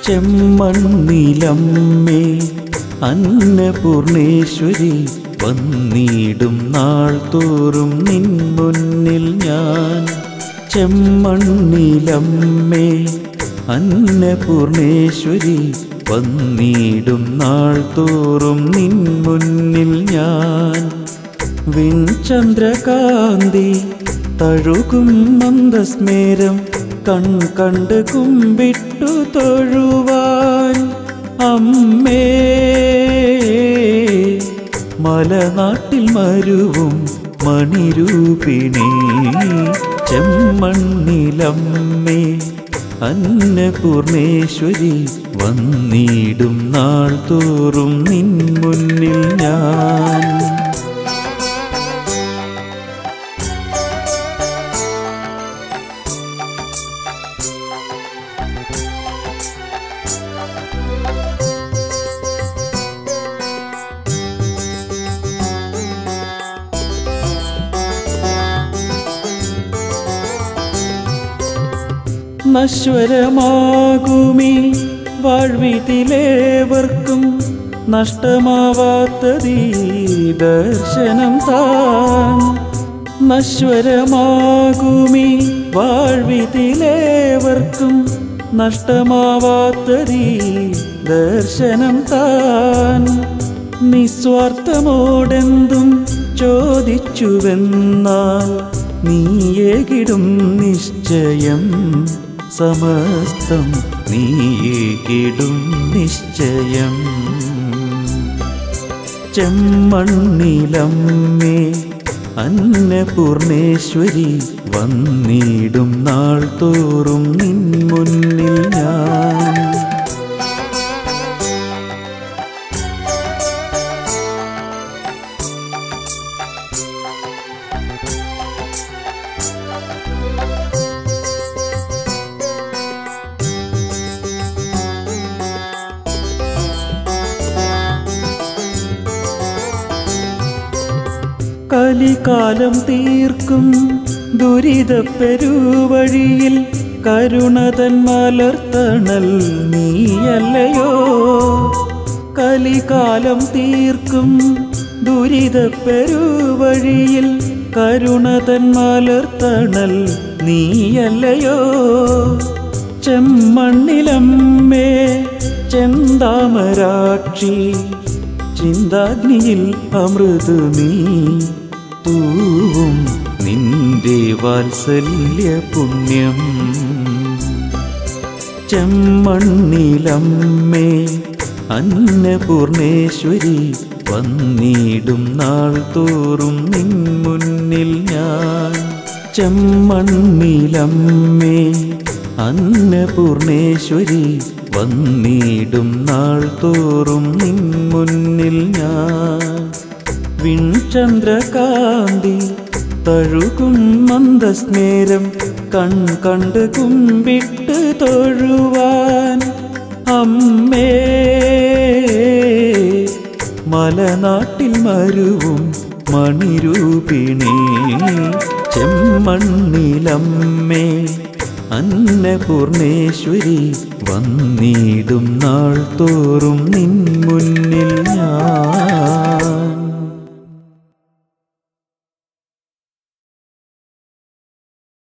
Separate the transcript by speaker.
Speaker 1: ചെമ്മണ്ണിലമ്മേ അന്നപൂർണേശ്വരി വന്നിടും നാൾ തോറും നിൻ മുന്നിൽ ഞാൻ ചെമ്മണ്ണിലമ്മേ അന്നപൂർണേശ്വരി വന്നിടും നാൾ തോറും നിൻ മുന്നിൽ ഞാൻ വിൻചന്ദ്രകാന്തി തഴുകും മന്ദസ്മേരം കൺ കണ്ട് കുമ്പിട്ടു തൊഴുവാൻ അമ്മേ മലനാട്ടിൽ മരുവും മണിരൂപിണി ചെമ്മണ്ണിലമ്മേ അന്നപൂർണേശ്വരി വന്നിടും നാൾ തോറും നിൻ മുന്നിൽ ഞാൻ നശ്വരമാകുമീ വാഴ്വിതിലേവർക്കും നഷ്ടമാവാത്തതീ ദർശനം താൻ നശ്വരമാകുമീ വാഴ്വിതിലേവർക്കും നഷ്ടമാവാത്തതീ ദർശനം താൻ നിസ്വാർത്ഥമോടെന്തും ചോദിച്ചുവെന്നാൽ നീയേകിടും നിശ്ചയം സമസ്തം നീയേകിടും നിശ്ചയം ചെമ്മണ്ണിലമ്മേ അന്നപൂർണേശ്വരി വന്നിടും നാൾ തോറും നിൻ മുന്നിൽ ഞാൻ കലികാലം തീർക്കും ദുരിതപ്പെരുവഴിയിൽ കരുണതൻ മലർത്തണൽ നീയല്ലയോ കലികാലം തീർക്കും ദുരിതപ്പെരുവഴിയിൽ കരുണതൻ മലർത്തണൽ നീയല്ലയോ ചെമ്മണ്ണിലമ്മേ ചെന്താമരാക്ഷി ചിന്താഗ്നിയിൽ അമൃത് നീ തൂവും നിന്റെ വാത്സല്യ പുണ്യം ചെമ്മണ്ണിലമ്മേ അന്നപൂർണേശ്വരി വന്നിടും നാൾ തോറും നിൻ മുന്നിൽ ഞാൻ ചെമ്മണ്ണിലമ്മേ അന്നപൂർണേശ്വരി വന്നിടും നാൾ തോറും നിൻ മുന്നിൽ ഞാൻ വിൺചന്ദ്രകാന്തി തഴുകും മന്ദസ്മേരം കൺ കണ്ട് കുമ്പിട്ട് തൊഴുവാൻ അമ്മേ മലനാട്ടിൽ മരുവും മണിരൂപിണി ചെമ്മണ്ണിലമ്മേ അന്നപൂർണേശ്വരി വന്നിടും നാൾ തോറും നിൻ മുന്നിൽ